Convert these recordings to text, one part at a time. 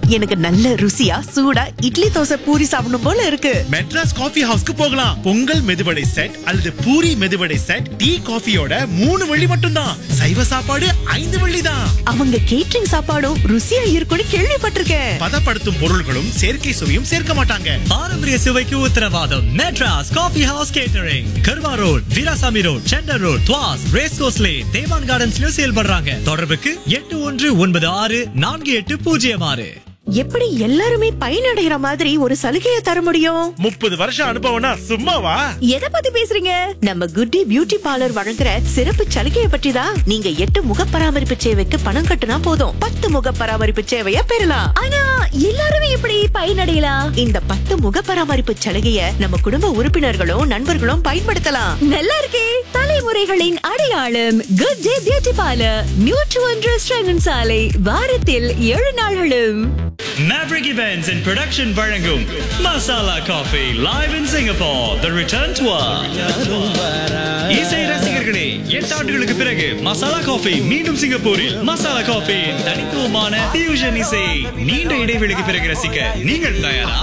எனக்கு நல்ல ருசியா சூடா இட்லி தோசை பூரி சாப்பிடணும் போல இருக்கு மெட்ராஸ் காஃபி ஹவுஸ்க்கு போகலாம் பொங்கல் மெதுவடை செட் அல்லது பூரி மெதுவடை செட் டீ காஃபியோட மூணு வெள்ளி மட்டும்தான் சைவ சாப்பாடு ஐந்து வெள்ளி தான் அவங்க கேட்டரிங் சாப்பாடும் ருசியா இருக்கும்னு கேள்விப்பட்டிருக்கேன் பதப்படுத்தும் பொருள்களும் செயற்கை சுவையும் சேர்க்க மாட்டாங்க பாரம்பரிய சுவைக்கு உத்தரவாதம் Madras coffee house catering Kerbau road Veerasamy road centre road Tuas race course lane தேவான் கார்டன்ஸ்லயும் செயல்படுறாங்க தொடர்புக்கு எட்டு ஒன்று ஒன்பது ஆறு நான்கு எட்டு பூஜ்ஜியம் ஆறு எப்படி எல்லாருமே பயனடைகிற மாதிரி ஒரு சலுகையை தர முடியும் முப்பது வருஷம் அனுபவம்னா சும்மாவா எதை பத்தி பேசுறீங்க நம்ம குட்டி பியூட்டி பார்லர் வழங்குற சிறப்பு சலுகையை பற்றி தான் நீங்க எட்டு முக பராமரிப்பு சேவைக்கு பணம் கட்டுனா போதும் பத்து முக பராமரிப்பு சேவைய பெறலாம் ஆனா எல்லாருமே எப்படி பயனடையலாம் இந்த பத்து முக பராமரிப்பு சலுகைய நம்ம குடும்ப உறுப்பினர்களும் நண்பர்களும் பயன்படுத்தலாம் நல்லா இருக்கே தலைமுறைகளின் அடையாளம் குட் டே பியூட்டி பார்லர் நியூட்ரு ஒன்று ஸ்ரங்கன் சாலை வாரத்தில் ஏழு நாள்களும் Maverick Events and Production வழங்கும் masala coffee live in Singapore the return tour இசை ரசிகர்களே எட்டு ஆண்டுகளுக்கு பிறகு மசாலா காஃபி மீண்டும் சிங்கப்பூரில் மசாலா காஃபி தனித்துவமான fusion இசை நீண்ட இடைவெளிக்கு பிறகு ரசிக்க நீங்கள் தயாரா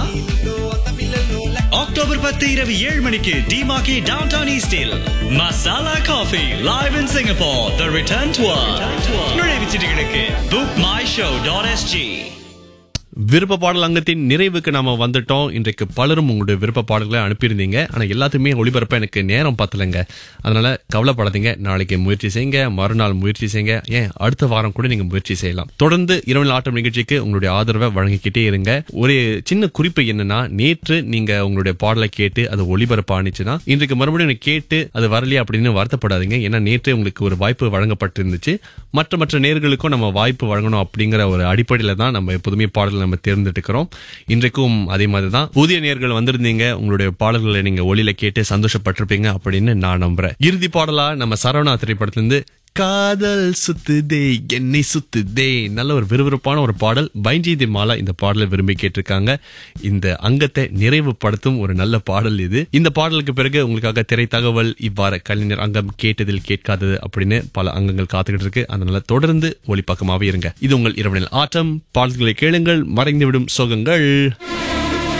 அக்டோபர் பத்து இரவு ஏழு மணிக்கு டிமாக்கி டவுன் டவுன் ஈஸ்டில் masala coffee live in Singapore the return tour நுழைவுச் சீட்டுகளுக்கு book my show dot SG விருப்ப பாடல் அங்கத்தின் நிறைவுக்கு நாம வந்துட்டோம் இன்றைக்கு பலரும் உங்களுடைய விருப்ப பாடல்களை அனுப்பியிருந்தீங்க ஆனா எல்லாத்தையுமே ஒளிபரப்ப எனக்கு நேரம் பத்தலைங்க அதனால கவலைப்படாதீங்க நாளைக்கு முயற்சி செய்யுங்க மறுநாள் முயற்சி செய்யுங்க ஏன் அடுத்த வாரம் கூட நீங்க முயற்சி செய்யலாம் தொடர்ந்து இரவு ஆட்டம் நிகழ்ச்சிக்கு உங்களுடைய ஆதரவை வழங்கிக்கிட்டே இருங்க ஒரு சின்ன குறிப்பு என்னன்னா நேற்று நீங்க உங்களுடைய பாடலை கேட்டு அது ஒளிபரப்பு ஆனிச்சுன்னா இன்றைக்கு மறுபடியும் எனக்கு கேட்டு அது வரலையா அப்படின்னு வருத்தப்படாதீங்க ஏன்னா நேற்று உங்களுக்கு ஒரு வாய்ப்பு வழங்கப்பட்டிருந்துச்சு மற்ற மற்ற நேர்களுக்கும் நம்ம வாய்ப்பு வழங்கணும் அப்படிங்கிற ஒரு அடிப்படையில தான் நம்ம எப்போதுமே பாடல் நம்ம தேர்ந்தெடுக்கிறோம் இன்றைக்கும் அதே மாதிரி தான் புதிய நேர்கள் வந்திருந்தீங்க உங்களுடைய பாடல்களை நீங்க ஒளியில கேட்டு சந்தோஷப்பட்டிருப்பீங்க அப்படின்னு நான் நம்புறேன் இறுதி பாடலா நம்ம சரவணா திரைப்படத்திலிருந்து காதல் சுத்துதே என்னை சுத்துதே நல்ல ஒரு விறுவிறுப்பான ஒரு பாடல் பைஞ்சீதி மாலா இந்த பாடலை விரும்பி கேட்டிருக்காங்க இந்த அங்கத்தை நிறைவுபடுத்தும் ஒரு நல்ல பாடல் இது இந்த பாடலுக்கு பிறகு உங்களுக்காக திரை தகவல் இவ்வாறு கலைஞர் அங்கம் கேட்டதில் கேட்காதது அப்படின்னு பல அங்கங்கள் காத்துக்கிட்டு இருக்கு அதனால தொடர்ந்து ஒளிப்பக்கமாவே இருங்க இது உங்கள் இரவனில் ஆட்டம் பாடல்களை கேளுங்கள் மறைந்துவிடும் சோகங்கள்